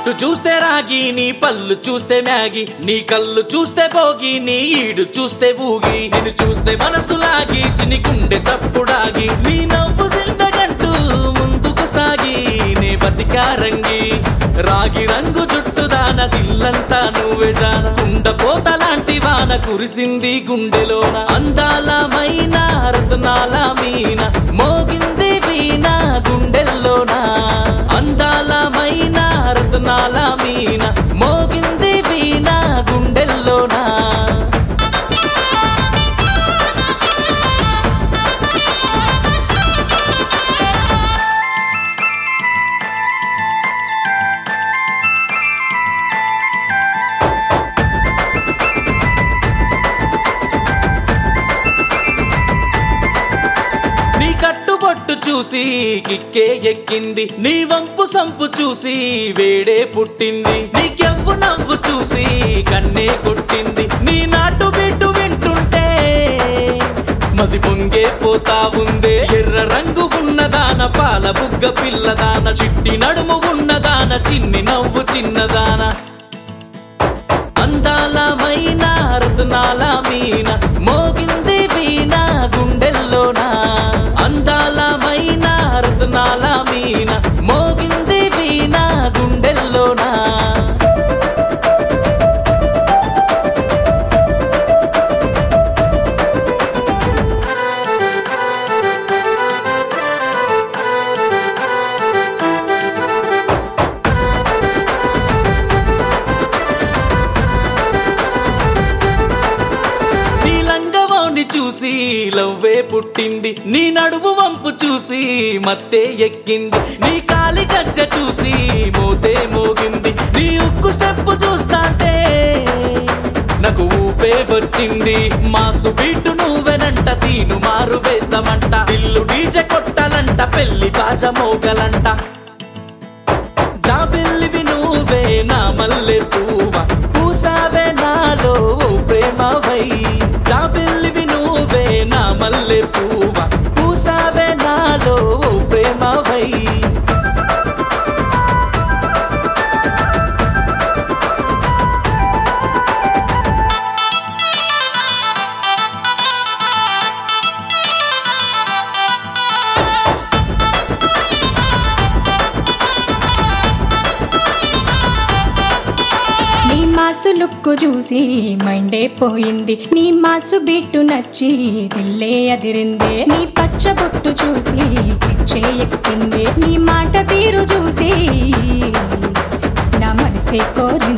జుట్టు చూస్తే రాగి నీ పళ్ళు చూస్తే మ్యాగి నీ కళ్ళు చూస్తే పోగి నీ ఈడు చూస్తే ఊగి నిన్ను చూస్తే మనసు లాగి చిని గుండె చప్పుడాగి నీ నవ్వు జిందగంటూ ముందుకు సాగి నే బతికారంగి రాగి రంగు జుట్టు దాన దిల్లంతా నువ్వే జాన కుండ పోత లాంటి వాన కురిసింది గుండెలోన అందాల మైన రత్నాల మీన మోగింది వీణ గుండెల్లోన అందాల మైన రత్నాల మీన మోగింది వీణ గుండెల్లోనా నీ కట్టుబొట్టు చూసి కిక్కే ఎక్కింది నీ వంపు సంపు చూసి వేడే పుట్టింది నీకెవ్వు నవ్వు చూసి కన్నే కొట్టింది నీ నాటు బిట్టు వింటుంటే మది పొంగే పోతా ఉందే ఎర్ర రంగు ఉన్నదాన పాల బుగ్గ పిల్లదాన చిట్టి నడుము ఉన్నదాన చిన్ని నవ్వు చిన్నదాన అందాల మైన రత్నాల మీన మోగింది వీణ గుండెల్లోన అందాల మైన రత్నాల మీన మోగింది వీణ గుండెల్లోనా నీ లంగవాణ్ణి చూసి లవ్వే పుట్టింది నీ నడుము వంపు చూసి మత్తే ఎక్కింది నీ కాలి గజ్జ చూసి మోతే మోగింది నీ ఉక్కు స్టెప్ చూస్తాంటే నాకు ఊపే వచ్చింది మాసు బీటు నువ్వెనంట తీను మారు వేద్దామంట ఇల్లు డీజె కొట్టాలంట పెళ్లి బాజ మోగలంట జాబిల్లివి నువ్వే నా మల్లె పువ్వ పూసావే నాలో ఓ ప్రేమవై జాబిల్లివి నువ్వే నా మల్లె పువ్వ పూసావే నాలో ఓ ప్రేమవై నీ మాసు లుక్కు చూసి మైండే పోయింది నీ మాసు బిట్టు నచ్చి దిల్లే అదిరింది నీ పచ్చ బొట్టు చూసి పిచ్చే ఎక్కింది నీ మాట తీరు చూసి నా మనసే కోరింది